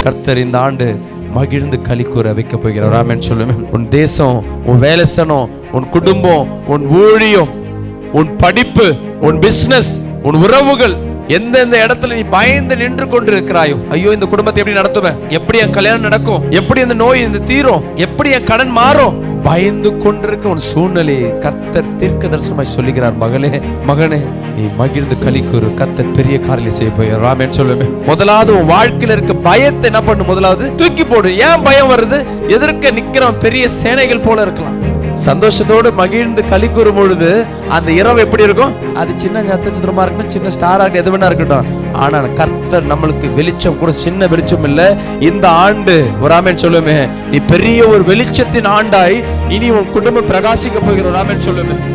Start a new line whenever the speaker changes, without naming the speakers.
கர்த்தர் இந்த ஆண்டு மகிழ்ந்து களி கூற வைக்க போகிறார் ஆமென் சொல்லுவேன் உன் தேசம் உன் வேலைஸ்தனம் உன் குடும்பம் உன் ஊழியம் உன் படிப்பு உன் பிசினஸ் உன் உறவுகள் எந்தெந்த இடத்துல நீ பயந்து நின்று கொண்டு இருக்கிறாயோ ஐயோ இந்த குடும்பத்தை எப்படி நடத்துவேன் எப்படி என் கல்யாணம் நடக்கும் எப்படி இந்த நோய் இந்த தீரும் எப்படி என் கடன் மாறும் பயந்து கொண்டிருக்க உன் சூழ்நிலையை கர்த்தர் தீர்க்க தரிசனமாய் சொல்லுகிறார் மகளே மகனே நீ மகிழ்ந்து கலிக்கூறு கர்த்தர் பெரிய காரியம் செய்ய போய் ராமேன் சொல்லுவேன் முதலாவது உன் வாழ்க்கையில இருக்க பயத்தை என்ன பண்ணு முதலாவது தூக்கி போடு ஏன் பயம் வருது எதிர்க்க நிக்கிறவன் பெரிய சேனைகள் போல இருக்கலாம் சந்தோஷத்தோடு மகிழ்ந்து களி கூறும் பொழுது அந்த இரவு எப்படி இருக்கும் அது சின்ன நட்சத்திரமா இருக்கட்டும் சின்ன ஸ்டாரா இருக்கட்டும் எது வேணா இருக்கட்டும் ஆனா கர்த்தர் நம்மளுக்கு வெளிச்சம் கூட சின்ன வெளிச்சம் இல்ல இந்த ஆண்டு ஒரு ஆமேன் சொல்லுமே நீ பெரிய ஒரு வெளிச்சத்தின் ஆண்டாய் இனி உன் குடும்பம் பிரகாசிக்க போகிற ஒரு ஆமேன் சொல்லுமே